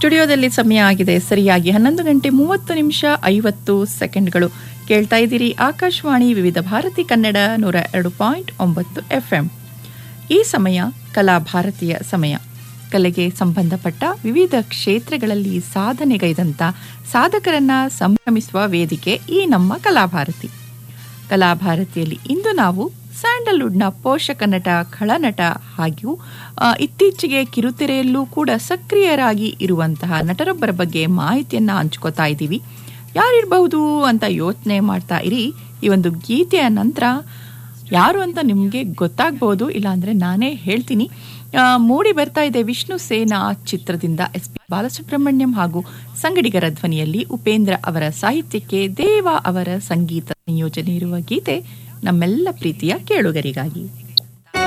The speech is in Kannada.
ಸ್ಟುಡಿಯೋದಲ್ಲಿ ಸಮಯ ಆಗಿದೆ ಸರಿಯಾಗಿ ಹನ್ನೊಂದು ಗಂಟೆ ಮೂವತ್ತು ನಿಮಿಷ ಐವತ್ತು ಸೆಕೆಂಡ್ಗಳು ಕೇಳ್ತಾ ಇದ್ದೀರಿ ಆಕಾಶವಾಣಿ ವಿವಿಧ ಭಾರತಿ ಕನ್ನಡ ನೂರ ಎರಡು ಪಾಯಿಂಟ್ ಒಂಬತ್ತು ಎಫ್ಎಂ ಈ ಸಮಯ ಕಲಾ ಭಾರತೀಯ ಸಮಯ ಕಲೆಗೆ ಸಂಬಂಧಪಟ್ಟ ವಿವಿಧ ಕ್ಷೇತ್ರಗಳಲ್ಲಿ ಸಾಧನೆಗೈದಂಥ ಸಾಧಕರನ್ನ ಸಂಭ್ರಮಿಸುವ ವೇದಿಕೆ ಈ ನಮ್ಮ ಕಲಾಭಾರತಿ ಕಲಾಭಾರತಿಯಲ್ಲಿ ಇಂದು ನಾವು ಸ್ಯಾಂಡಲ್ವುಡ್ನ ಪೋಷಕ ನಟ ಖಳನಟ ಹಾಗೂ ಆ, ಇತ್ತೀಚೆಗೆ ಕಿರುತೆರೆಯಲ್ಲೂ ಕೂಡ ಸಕ್ರಿಯರಾಗಿ ಇರುವಂತಹ ನಟರೊಬ್ಬರ ಬಗ್ಗೆ ಮಾಹಿತಿಯನ್ನ ಹಂಚ್ಕೋತಾ ಇದ್ದೀವಿ ಯಾರಿರಬಹುದು ಅಂತ ಯೋಚನೆ ಮಾಡ್ತಾ ಇರಿ ಈ ಒಂದು ಗೀತೆಯ ನಂತರ ಯಾರು ಅಂತ ನಿಮಗೆ ಗೊತ್ತಾಗ್ಬೋದು ಇಲ್ಲಾಂದ್ರೆ ನಾನೇ ಹೇಳ್ತೀನಿ ಆ, ಮೂಡಿ ಬರ್ತಾ ಇದೆ ವಿಷ್ಣು ಸೇನಾ ಚಿತ್ರದಿಂದ ಎಸ್ ಪಿ ಬಾಲಸುಬ್ರಹ್ಮಣ್ಯಂ ಹಾಗೂ ಸಂಗಡಿಗರ ಧ್ವನಿಯಲ್ಲಿ ಉಪೇಂದ್ರ ಅವರ ಸಾಹಿತ್ಯಕ್ಕೆ ದೇವ ಅವರ ಸಂಗೀತ ಸಂಯೋಜನೆ ಇರುವ ಗೀತೆ ನಮ್ಮೆಲ್ಲ ಪ್ರೀತಿಯ ಕೇಳುಗರಿಗಾಗಿ